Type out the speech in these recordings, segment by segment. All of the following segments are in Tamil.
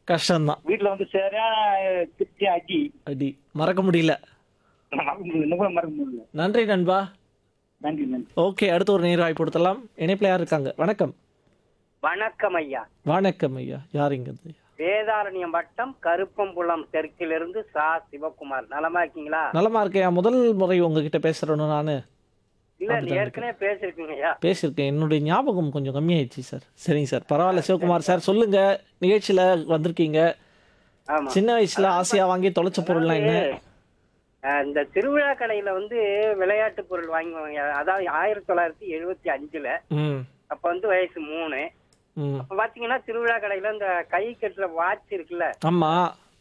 கஷ்டம்தான் வீட்டுல வந்து சரியான திருச்சி அடி அடி மறக்க முடியல மறக்க முடியல இன்னும் கூட மறக்க முடியல நன்றி நண்பா நன்றி நன்றி ஓகே அடுத்து ஒரு நேர் வாய்ப்பு கொடுத்தலாம் இணைப்பில் யார் இருக்காங்க வணக்கம் வணக்கம் ஐயா வணக்கம் ஐயா யாருங்க இது? வேதாரண்யம் வட்டம் கருப்பம்புலம் தெற்கிலிருந்து சா சிவகுமார் நலமா இருக்கீங்களா நலமா இருக்கேன் முதல் முறை உங்ககிட்ட பேசுறேன்னு நான் இல்ல நீ ஏற்கனவே பேசிருக்கீங்க ஐயா பேசியிருக்கேன் என்னுடைய ஞாபகம் கொஞ்சம் கம்மியாயிடுச்சு சார் சரிங்க சார் பரவாயில்ல சிவகுமார் சார் சொல்லுங்க நிகழ்ச்சியில வந்திருக்கீங்க ஆமா சின்ன வயசுல ஆசையா வாங்கி தொலைச்ச பொருள்லாம் என்ன அஹ், இந்த திருவிழா கடையில வந்து விளையாட்டு பொருள் வாங்குவாங்க அதாவது ஆயிரத்தி தொள்ளாயிரத்தி எழுபத்தி அஞ்சுல ம் அப்ப வந்து வயசு மூணு ம் அப்ப பாத்தீங்கன்னா திருவிழா கடையில இந்த கை கட்டுற வாட்ச் இருக்குல்ல ஆமா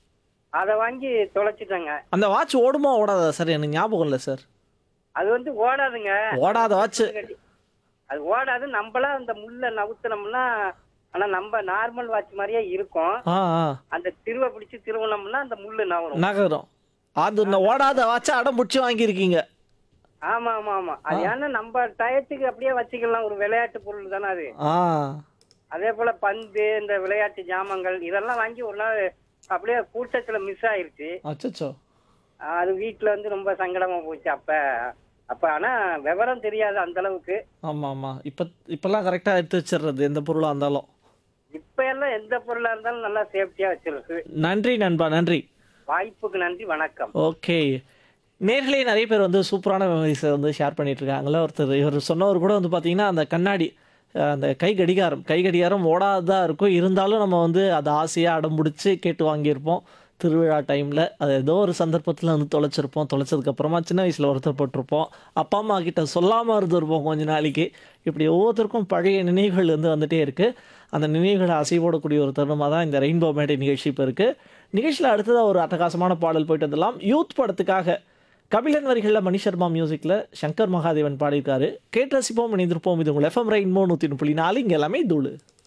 அத வாங்கி தொலைச்சிட்டாங்க அந்த வாட்ச் ஓடுமா ஓடாதா சார் எனக்கு ஞாபகம் இல்லை சார் அது வந்து ஓடாதுங்க ஓடாத வாட்ச் அது ஓடாது நம்மளா அந்த முள்ள நவுத்துனோம்னா ஆனா நம்ம நார்மல் வாட்ச் மாதிரியே இருக்கும் ஆ ஆ அந்த திருவை பிடிச்சு திருவனம்னா அந்த முள்ளு நவரும் நகரம் அது இந்த ஓடாத வாட்சை அடம் பிடிச்சி வாங்கியிருக்கீங்க ஆமா ஆமா ஆமா அது ஏன்னா நம்ம டயத்துக்கு அப்படியே வச்சுக்கலாம் ஒரு விளையாட்டு பொருள் தானே அது ஆ அதே போல பந்து இந்த விளையாட்டு ஜாமங்கள் இதெல்லாம் வாங்கி ஒரு நாள் அப்படியே கூட்டத்துல மிஸ் ஆயிருச்சு அச்சச்சோ அது வீட்டுல வந்து ரொம்ப சங்கடமா போச்சு அப்ப அப்ப ஆனா விவரம் தெரியாது அந்த அளவுக்கு ஆமா ஆமா இப்ப இப்பெல்லாம் கரெக்டா எடுத்து வச்சிடுறது எந்த பொருளா இருந்தாலும் இப்ப எல்லாம் எந்த பொருளா இருந்தாலும் நல்லா சேஃப்டியா வச்சிருக்கு நன்றி நண்பா நன்றி வாய்ப்புக்கு நன்றி வணக்கம் ஓகே நேர்களே நிறைய பேர் வந்து சூப்பரான மெமரிஸை வந்து ஷேர் பண்ணிட்டு இருக்காங்களே ஒருத்தர் இவர் சொன்னவர் கூட வந்து பார்த்தீங்கன்னா அந்த கண்ணாடி அஹ் அந்த கை கடிகாரம் கை கடிகாரம் ஓடாததாக இருக்கும் இருந்தாலும் நம்ம வந்து அதை ஆசையாக அடம் பிடிச்சி கேட்டு வாங்கியிருப்போம் திருவிழா டைமில் அது ஏதோ ஒரு சந்தர்ப்பத்தில் வந்து தொலைச்சிருப்போம் தொலைச்சதுக்கப்புறமா சின்ன வயசில் ஒருத்தர் போட்டிருப்போம் அப்பா அம்மா கிட்ட சொல்லாமல் இருந்திருப்போம் கொஞ்ச நாளைக்கு இப்படி ஒவ்வொருத்தருக்கும் பழைய நினைவுகள் வந்து வந்துட்டே இருக்குது அந்த நினைவுகளை அசைவோடக்கூடிய ஒரு தருணமாக தான் இந்த ரெயின்போ மேடை நிகழ்ச்சி இப்போ இருக்குது நிகழ்ச்சியில் அடுத்ததாக ஒரு அட்டகாசமான பாடல் போயிட்டு வந்துடலாம் யூத் படத்துக்காக கபிலன் வரிகளில் மணி சர்மா மியூசிக்கில் சங்கர் மகாதேவன் பாடியிருக்காரு கேட்டு ரசிப்போம் இணைந்திருப்போம் இது உங்கள் எஃப்எம் ரெயின்போ நூற்றி புள்ளி நாலு இங்கே எல்லாமே தூளு